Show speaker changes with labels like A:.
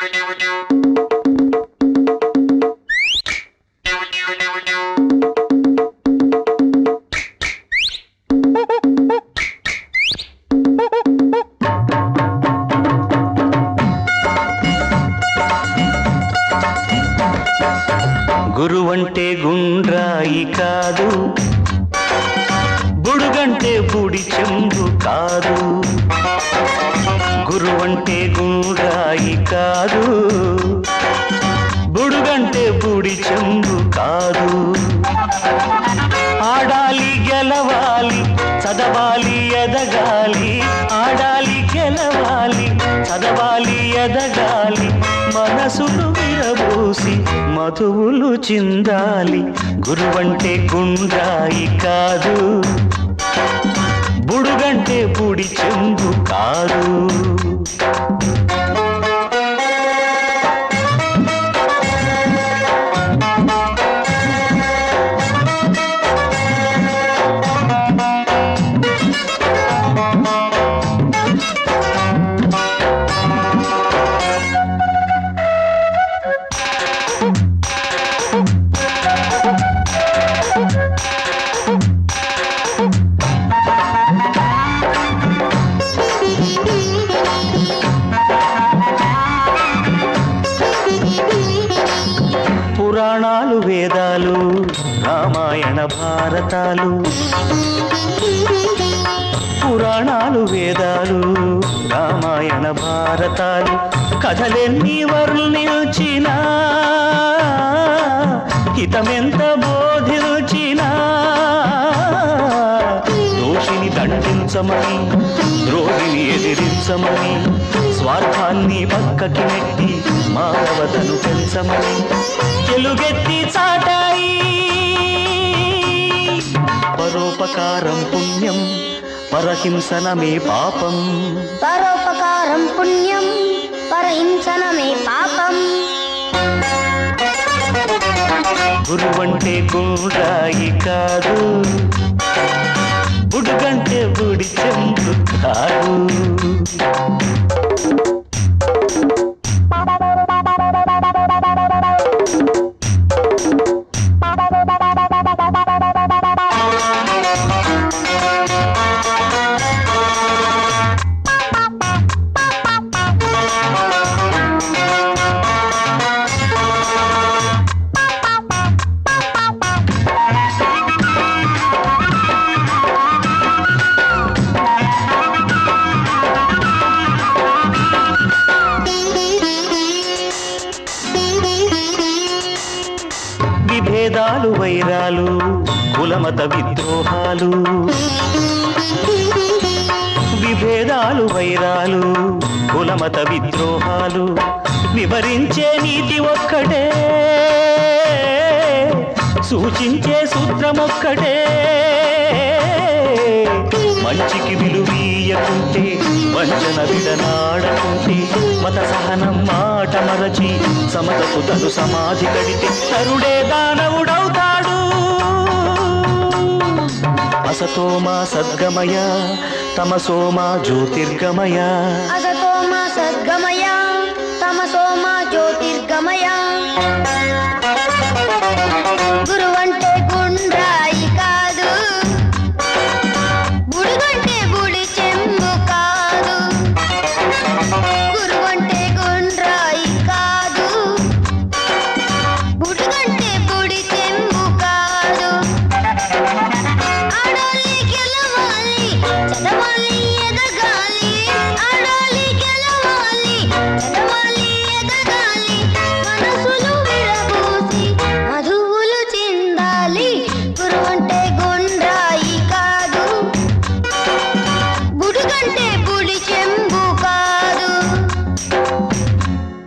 A: గురువంటే గుండ్రాయి కాదు బుడుగంటే బుడి చెంబు కాదు గురువంటే గుండ్రాయి కాదు బుడుగంటే బుడి చెంబు కాదు ఆడాలి గెలవాలి చదవాలి ఎదగాలి ఆడాలి గెలవాలి చదవాలి ఎదగాలి మనసును విరబూసి మధువులు చిందాలి గురువంటే గుండ్రాయి కాదు బుడుగంటే బుడి చెంబు కాదు పురాణాలు వేదాలు రామాయణ భారతాలు పురాణాలు వేదాలు రామాయణ భారతాలు కథలెన్ని వర్ణించినా హితమెంత బోధించినా దోషిని దండించమని ద్రోహిని ఎదిరించమని స్వార్థాన్ని పక్కకి నెట్టి మానవతను పెంచమని తెలుగెత్తి చాటాయి పరోపకారం పుణ్యం పరహింసనమే పాపం
B: పరోపకారం పుణ్యం పరహింసనమే పాపం
A: గురువంటే గుండ్రాయి కాదు బుడుగంటే బుడి చెంబు కాదు విభేదాలు వైరాలు కులమత విద్రోహాలు విభేదాలు వైరాలు కులమత విద్రోహాలు వివరించే నీతి ఒక్కటే సూచించే సూత్రమొక్కటే మంచికి విలువీయకుంటే వంచన విడనాడకుంటే మత సహనం మాట మరచి సమతకు తను సమాధి కడితే తరుడే దానవుడవుతాడు అసతోమా సద్గమయ తమసోమా జ్యోతిర్గమయ
B: అసతోమ సద్గమయ తమసోమ జ్యోతిర్గమయ